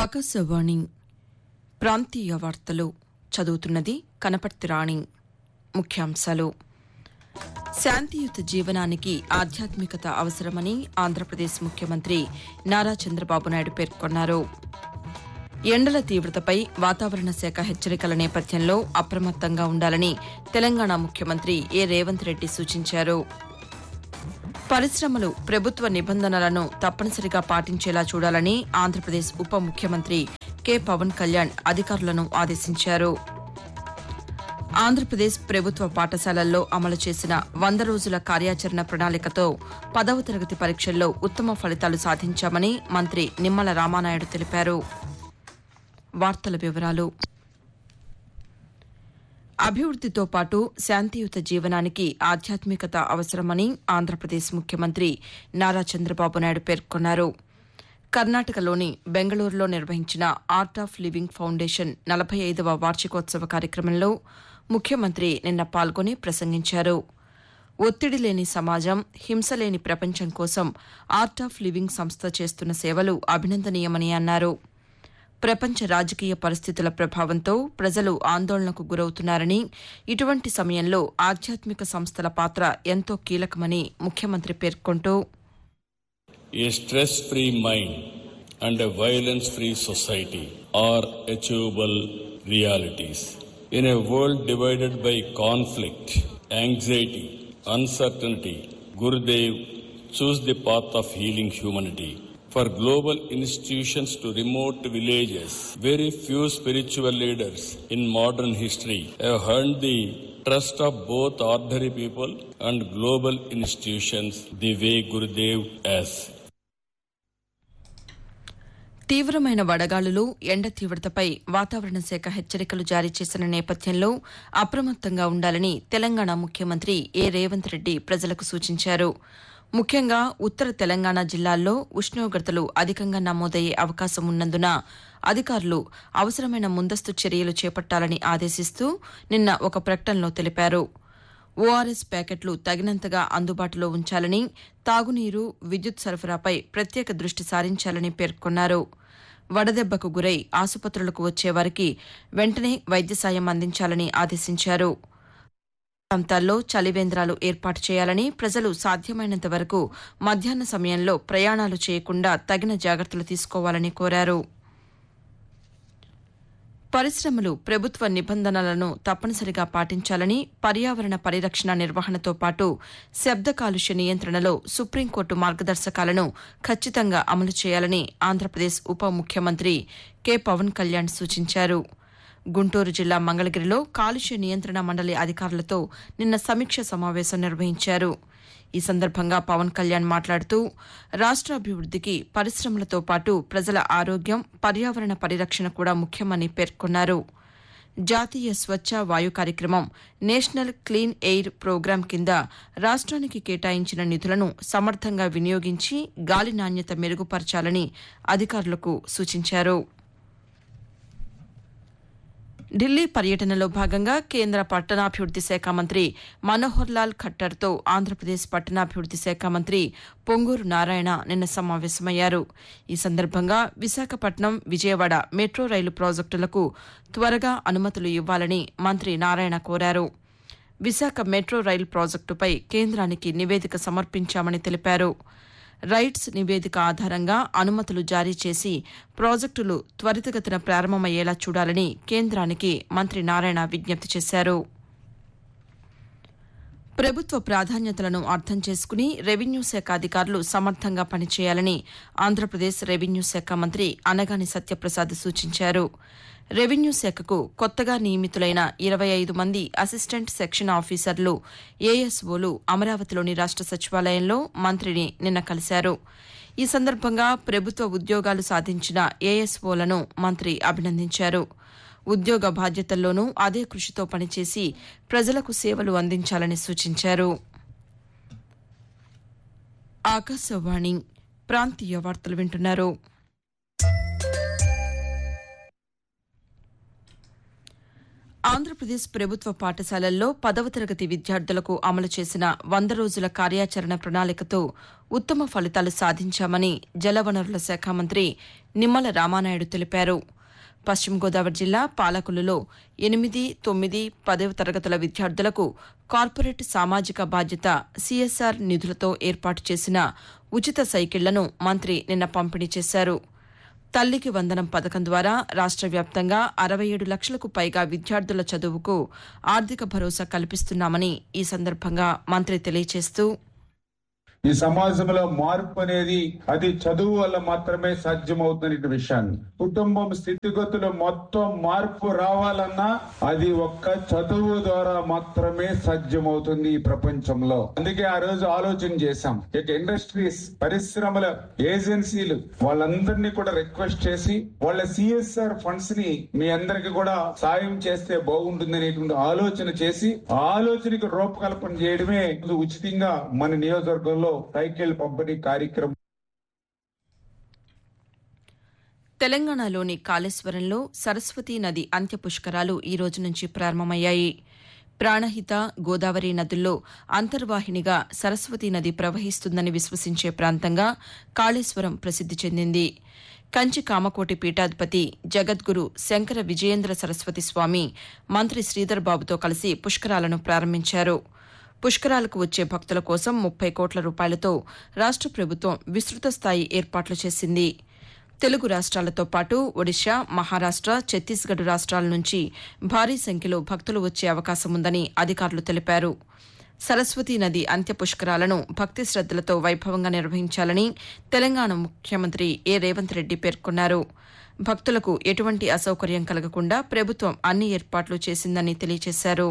ఆకాశవాణి ప్రాంతీయ వార్తలు చదువుతున్నది కనపర్తి రాణి ముఖ్యాంశాలు శాంతియుత జీవనానికి ఆధ్యాత్మికత అవసరమని ఆంధ్రప్రదేశ్ ముఖ్యమంత్రి నారా చంద్రబాబు నాయుడు పేర్కొన్నారు ఎండల తీవ్రతపై వాతావరణ శాఖ హెచ్చరికల నేపథ్యంలో అప్రమత్తంగా ఉండాలని తెలంగాణ ముఖ్యమంత్రి ఏ రేవంత్ రెడ్డి సూచించారు పరిశ్రమలు ప్రభుత్వ నిబంధనలను తప్పనిసరిగా పాటించేలా చూడాలని ఆంధ్రప్రదేశ్ ఉప ముఖ్యమంత్రి కె పవన్ కళ్యాణ్ అధికారులను ఆదేశించారు ఆంధ్రప్రదేశ్ ప్రభుత్వ పాఠశాలల్లో అమలు చేసిన వంద రోజుల కార్యాచరణ ప్రణాళికతో పదవ తరగతి పరీక్షల్లో ఉత్తమ ఫలితాలు సాధించామని మంత్రి నిమ్మల రామానాయుడు తెలిపారు వార్తల వివరాలు అభివృద్దితో పాటు శాంతియుత జీవనానికి ఆధ్యాత్మికత అవసరమని ఆంధ్రప్రదేశ్ ముఖ్యమంత్రి నారా చంద్రబాబు నాయుడు పేర్కొన్నారు కర్ణాటకలోని బెంగళూరులో నిర్వహించిన ఆర్ట్ ఆఫ్ లివింగ్ ఫౌండేషన్ నలభై ఐదవ వార్షికోత్సవ కార్యక్రమంలో ముఖ్యమంత్రి నిన్న పాల్గొని ప్రసంగించారు ఒత్తిడి లేని సమాజం హింస లేని ప్రపంచం కోసం ఆర్ట్ ఆఫ్ లివింగ్ సంస్థ చేస్తున్న సేవలు అభినందనీయమని అన్నారు ప్రపంచ రాజకీయ పరిస్థితుల ప్రభావంతో ప్రజలు ఆందోళనకు గురవుతున్నారని ఇటువంటి సమయంలో ఆధ్యాత్మిక సంస్థల పాత్ర ఎంతో కీలకమని ముఖ్యమంత్రి పేర్కొంటూ A stress free mind and a violence free society are achievable realities. In a world divided by conflict, anxiety, uncertainty, Gurudev chose the path of healing humanity. For global institutions to remote villages, very few spiritual leaders in modern history have earned the trust of both ordinary people and global institutions the way Gurudev has. తీవ్రమైన వడగాలులు ఎండ తీవ్రతపై వాతావరణ శాఖ హెచ్చరికలు జారీ చేసిన నేపథ్యంలో అప్రమత్తంగా ఉండాలని తెలంగాణ ముఖ్యమంత్రి ఏ రేవంత్ రెడ్డి ప్రజలకు సూచించారు ముఖ్యంగా ఉత్తర తెలంగాణ జిల్లాల్లో ఉష్ణోగ్రతలు అధికంగా నమోదయ్యే అవకాశం ఉన్నందున అధికారులు అవసరమైన ముందస్తు చర్యలు చేపట్టాలని ఆదేశిస్తూ నిన్న ఒక ప్రకటనలో తెలిపారు ఓఆర్ఎస్ ప్యాకెట్లు తగినంతగా అందుబాటులో ఉంచాలని తాగునీరు విద్యుత్ సరఫరాపై ప్రత్యేక దృష్టి సారించాలని పేర్కొన్నారు వడదెబ్బకు గురై ఆసుపత్రులకు వచ్చేవారికి వెంటనే వైద్య సాయం అందించాలని ఆదేశించారు ప్రాంతాల్లో చలివేంద్రాలు ఏర్పాటు చేయాలని ప్రజలు సాధ్యమైనంత వరకు మధ్యాహ్న సమయంలో ప్రయాణాలు చేయకుండా తగిన జాగ్రత్తలు తీసుకోవాలని కోరారు పరిశ్రమలు ప్రభుత్వ నిబంధనలను తప్పనిసరిగా పాటించాలని పర్యావరణ పరిరక్షణ నిర్వహణతో పాటు శబ్ద కాలుష్య నియంత్రణలో సుప్రీంకోర్టు మార్గదర్శకాలను ఖచ్చితంగా అమలు చేయాలని ఆంధ్రప్రదేశ్ ఉప ముఖ్యమంత్రి కె పవన్ కళ్యాణ్ సూచించారు గుంటూరు జిల్లా మంగళగిరిలో కాలుష్య నియంత్రణ మండలి అధికారులతో నిన్న సమీక్ష సమావేశం నిర్వహించారు ఈ సందర్భంగా పవన్ కళ్యాణ్ మాట్లాడుతూ రాష్ట్రాభివృద్దికి పరిశ్రమలతో పాటు ప్రజల ఆరోగ్యం పర్యావరణ పరిరక్షణ కూడా ముఖ్యమని పేర్కొన్నారు జాతీయ స్వచ్ఛ వాయు కార్యక్రమం నేషనల్ క్లీన్ ఎయిర్ ప్రోగ్రాం కింద రాష్ట్రానికి కేటాయించిన నిధులను సమర్థంగా వినియోగించి గాలి నాణ్యత మెరుగుపరచాలని అధికారులకు సూచించారు ఢిల్లీ పర్యటనలో భాగంగా కేంద్ర పట్టణాభివృద్ది శాఖ మంత్రి మనోహర్ లాల్ ఖట్టర్తో ఆంధ్రప్రదేశ్ పట్టణాభివృద్ది శాఖ మంత్రి పొంగూరు నారాయణ నిన్న సమావేశమయ్యారు ఈ సందర్భంగా విశాఖపట్నం విజయవాడ మెట్రో రైలు ప్రాజెక్టులకు త్వరగా అనుమతులు ఇవ్వాలని మంత్రి నారాయణ కోరారు విశాఖ మెట్రో రైలు ప్రాజెక్టుపై కేంద్రానికి నివేదిక సమర్పించామని తెలిపారు రైట్స్ నివేదిక ఆధారంగా అనుమతులు జారీ చేసి ప్రాజెక్టులు త్వరితగతిన ప్రారంభమయ్యేలా చూడాలని కేంద్రానికి మంత్రి నారాయణ విజ్ఞప్తి చేశారు ప్రభుత్వ ప్రాధాన్యతలను అర్థం చేసుకుని రెవెన్యూ శాఖ అధికారులు సమర్థంగా పనిచేయాలని ఆంధ్రప్రదేశ్ రెవెన్యూ శాఖ మంత్రి అనగాని సత్యప్రసాద్ సూచించారు రెవెన్యూ శాఖకు కొత్తగా నియమితులైన ఇరవై ఐదు మంది అసిస్టెంట్ సెక్షన్ ఆఫీసర్లు ఏఎస్ఓలు అమరావతిలోని రాష్ట సచివాలయంలో మంత్రిని నిన్న కలిశారు ఈ సందర్భంగా ప్రభుత్వ ఉద్యోగాలు సాధించిన ఏఎస్ఓలను మంత్రి అభినందించారు ఉద్యోగ బాధ్యతల్లోనూ అదే కృషితో పనిచేసి ప్రజలకు సేవలు అందించాలని సూచించారు ఆకాశవాణి ప్రాంతీయ వార్తలు వింటున్నారు ఆంధ్రప్రదేశ్ ప్రభుత్వ పాఠశాలల్లో పదవ తరగతి విద్యార్థులకు అమలు చేసిన వంద రోజుల కార్యాచరణ ప్రణాళికతో ఉత్తమ ఫలితాలు సాధించామని జలవనరుల శాఖ మంత్రి నిమ్మల రామానాయుడు తెలిపారు పశ్చిమ గోదావరి జిల్లా పాలకులలో ఎనిమిది తొమ్మిది పదవ తరగతుల విద్యార్థులకు కార్పొరేట్ సామాజిక బాధ్యత సీఎస్ఆర్ నిధులతో ఏర్పాటు చేసిన ఉచిత సైకిళ్లను మంత్రి నిన్న పంపిణీ చేశారు తల్లికి వందనం పథకం ద్వారా రాష్ట్ర వ్యాప్తంగా అరవై ఏడు లక్షలకు పైగా విద్యార్థుల చదువుకు ఆర్థిక భరోసా కల్పిస్తున్నామని ఈ సందర్భంగా మంత్రి తెలియజేస్తూ ఈ సమాజంలో మార్పు అనేది అది చదువు వల్ల మాత్రమే సాధ్యమవుతున్న విషయాన్ని కుటుంబం స్థితిగతులు మొత్తం మార్పు రావాలన్నా అది ఒక్క చదువు ద్వారా మాత్రమే సాధ్యమవుతుంది ఈ ప్రపంచంలో అందుకే ఆ రోజు ఆలోచన చేశాం ఇక ఇండస్ట్రీస్ పరిశ్రమల ఏజెన్సీలు వాళ్ళందరినీ కూడా రిక్వెస్ట్ చేసి వాళ్ళ సిఎస్ఆర్ ఫండ్స్ ని మీ అందరికి కూడా సాయం చేస్తే బాగుంటుంది అనేటువంటి ఆలోచన చేసి ఆ ఆలోచనకు రూపకల్పన చేయడమే ఉచితంగా మన నియోజకవర్గంలో సైకిల్ పంపిణీ కార్యక్రమం తెలంగాణలోని కాళేశ్వరంలో సరస్వతీ నది అంత్య పుష్కరాలు ఈ రోజు నుంచి ప్రారంభమయ్యాయి ప్రాణహిత గోదావరి నదుల్లో అంతర్వాహినిగా సరస్వతీ నది ప్రవహిస్తుందని విశ్వసించే ప్రాంతంగా కాళేశ్వరం ప్రసిద్ది చెందింది కంచి కామకోటి పీఠాధిపతి జగద్గురు శంకర విజయేంద్ర సరస్వతి స్వామి మంత్రి శ్రీధర్ బాబుతో కలిసి పుష్కరాలను ప్రారంభించారు పుష్కరాలకు వచ్చే భక్తుల కోసం ముప్పై కోట్ల రూపాయలతో రాష్ట ప్రభుత్వం విస్తృత స్థాయి ఏర్పాట్లు చేసింది తెలుగు రాష్ట్రాలతో పాటు ఒడిశా మహారాష్ట ఛత్తీస్గఢ్ రాష్ట్రాల నుంచి భారీ సంఖ్యలో భక్తులు వచ్చే అవకాశం ఉందని అధికారులు తెలిపారు సరస్వతీ నది అంత్య పుష్కరాలను భక్తి శ్రద్దలతో వైభవంగా నిర్వహించాలని తెలంగాణ ముఖ్యమంత్రి ఏ రేవంత్ రెడ్డి పేర్కొన్నారు భక్తులకు ఎటువంటి అసౌకర్యం కలగకుండా ప్రభుత్వం అన్ని ఏర్పాట్లు చేసిందని తెలియజేశారు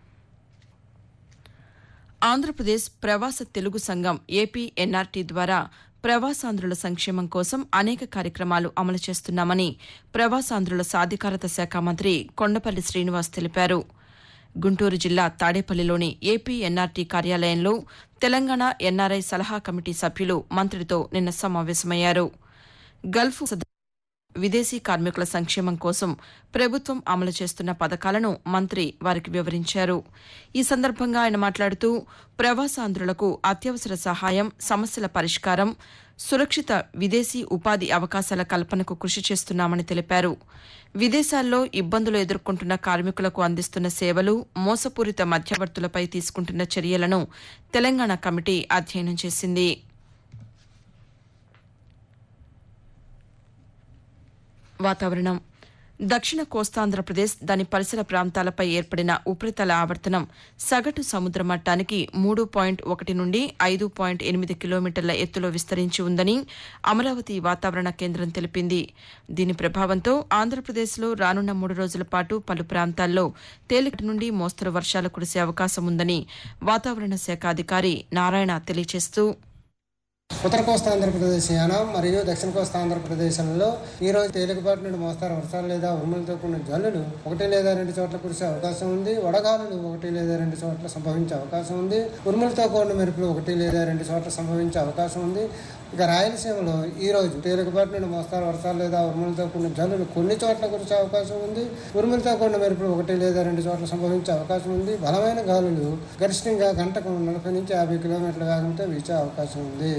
ఆంధ్రప్రదేశ్ ప్రవాస తెలుగు సంఘం ఏపీ ఎన్ఆర్టీ ద్వారా ప్రవాసాంధ్రుల సంక్షేమం కోసం అనేక కార్యక్రమాలు అమలు చేస్తున్నామని ప్రవాసాంధ్రుల సాధికారత శాఖ మంత్రి కొండపల్లి శ్రీనివాస్ తెలిపారు గుంటూరు జిల్లా తాడేపల్లిలోని ఏపీ ఎన్ఆర్టీ కార్యాలయంలో తెలంగాణ ఎన్ఆర్ఐ సలహా కమిటీ సభ్యులు మంత్రితో నిన్న సమావేశమయ్యారు గల్ఫ్ విదేశీ కార్మికుల సంక్షేమం కోసం ప్రభుత్వం అమలు చేస్తున్న పథకాలను మంత్రి వారికి వివరించారు ఈ సందర్భంగా ఆయన మాట్లాడుతూ ప్రవాసాంధ్రులకు అత్యవసర సహాయం సమస్యల పరిష్కారం సురక్షిత విదేశీ ఉపాధి అవకాశాల కల్పనకు కృషి చేస్తున్నామని తెలిపారు విదేశాల్లో ఇబ్బందులు ఎదుర్కొంటున్న కార్మికులకు అందిస్తున్న సేవలు మోసపూరిత మధ్యవర్తులపై తీసుకుంటున్న చర్యలను తెలంగాణ కమిటీ అధ్యయనం చేసింది వాతావరణం దక్షిణ కోస్తాంధ్రప్రదేశ్ దాని పరిసర ప్రాంతాలపై ఏర్పడిన ఉపరితల ఆవర్తనం సగటు సముద్ర మట్టానికి మూడు పాయింట్ ఒకటి నుండి ఐదు పాయింట్ ఎనిమిది కిలోమీటర్ల ఎత్తులో విస్తరించి ఉందని అమరావతి వాతావరణ కేంద్రం తెలిపింది దీని ప్రభావంతో ఆంధ్రప్రదేశ్లో రానున్న మూడు రోజుల పాటు పలు ప్రాంతాల్లో తేలికటి నుండి మోస్తరు వర్షాలు కురిసే అవకాశం ఉందని వాతావరణ శాఖ అధికారి నారాయణ తెలియజేస్తూ ఉత్తర కోస్తా ఆంధ్రప్రదేశ్ యానం మరియు దక్షిణ కోస్తా ఆంధ్రప్రదేశ్లలో ఈ రోజు తేలికపాటి నుండి మోస్తారు వర్షాలు లేదా ఉరుములతో కూడిన జల్లులు ఒకటి లేదా రెండు చోట్ల కురిసే అవకాశం ఉంది వడగాలులు ఒకటి లేదా రెండు చోట్ల సంభవించే అవకాశం ఉంది ఉరుములతో కూడిన మెరుపులు ఒకటి లేదా రెండు చోట్ల సంభవించే అవకాశం ఉంది ఇక రాయలసీమలో ఈ రోజు తేలికపాటి నుండి మోస్తారు వర్షాలు లేదా ఉరుములతో కూడిన జల్లులు కొన్ని చోట్ల కురిసే అవకాశం ఉంది ఉరుములతో కూడిన మెరుపులు ఒకటి లేదా రెండు చోట్ల సంభవించే అవకాశం ఉంది బలమైన గాలులు గరిష్టంగా గంటకు నలభై నుంచి యాభై కిలోమీటర్ల వేగంతో వీచే అవకాశం ఉంది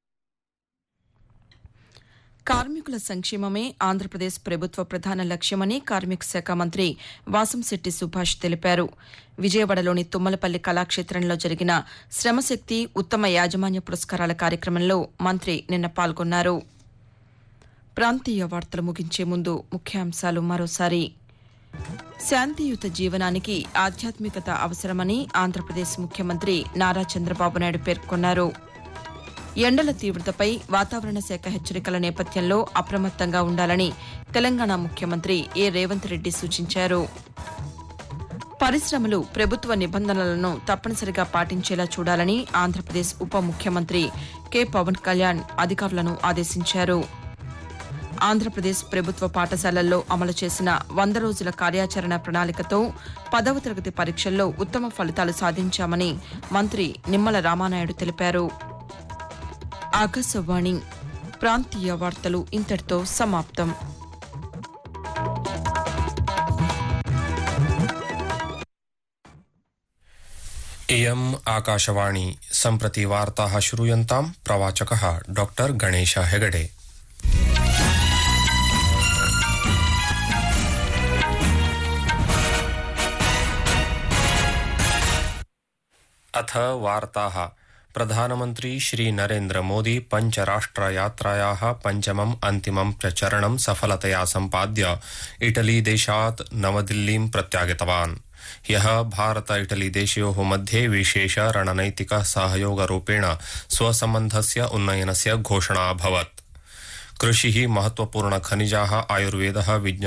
కార్మికుల సంక్షేమమే ఆంధ్రప్రదేశ్ ప్రభుత్వ ప్రధాన లక్ష్యమని కార్మిక శాఖ మంత్రి వాసంశెట్టి సుభాష్ తెలిపారు విజయవాడలోని తుమ్మలపల్లి కళాక్షేత్రంలో జరిగిన శ్రమశక్తి ఉత్తమ యాజమాన్య పురస్కారాల కార్యక్రమంలో మంత్రి నిన్న పాల్గొన్నారు ప్రాంతీయ వార్తలు ముగించే ముందు ముఖ్యాంశాలు మరోసారి శాంతియుత జీవనానికి ఆధ్యాత్మికత అవసరమని ఆంధ్రప్రదేశ్ ముఖ్యమంత్రి నారా చంద్రబాబు నాయుడు పేర్కొన్నారు ఎండల తీవ్రతపై వాతావరణ శాఖ హెచ్చరికల నేపథ్యంలో అప్రమత్తంగా ఉండాలని తెలంగాణ ముఖ్యమంత్రి ఏ రేవంత్ రెడ్డి సూచించారు పరిశ్రమలు ప్రభుత్వ నిబంధనలను తప్పనిసరిగా పాటించేలా చూడాలని ఆంధ్రప్రదేశ్ ఉప ముఖ్యమంత్రి కె పవన్ కళ్యాణ్ అధికారులను ఆదేశించారు ఆంధ్రప్రదేశ్ ప్రభుత్వ పాఠశాలల్లో అమలు చేసిన వంద రోజుల కార్యాచరణ ప్రణాళికతో పదవ తరగతి పరీక్షల్లో ఉత్తమ ఫలితాలు సాధించామని మంత్రి నిమ్మల రామానాయుడు తెలిపారు ఆకాశవాణి ప్రాంతీయ వార్తలు ఇంతటితో సమాప్తం इयम् आकाशवाणी सम्प्रति वार्ताः श्रूयन्ताम् प्रवाचकः डॉ गणेश हेगडे अथ वार्ताः प्रधानमन्त्री श्रीनरेन्द्र मोदी पञ्चराष्ट्रयात्रायाः पञ्चमम् अन्तिमं प्रचरणं सफलतया सम्पाद्य इटलीदेशात् नवदिल्लीं प्रत्यागतवान् ह्यः भारत इटलीदेशयोः मध्ये विशेष रणनैतिक सहयोगरूपेण स्वसम्बन्धस्य उन्नयनस्य घोषणा अभवत् कृषिः महत्वपूर्ण खनिजाः आयुर्वेदः विज्ञान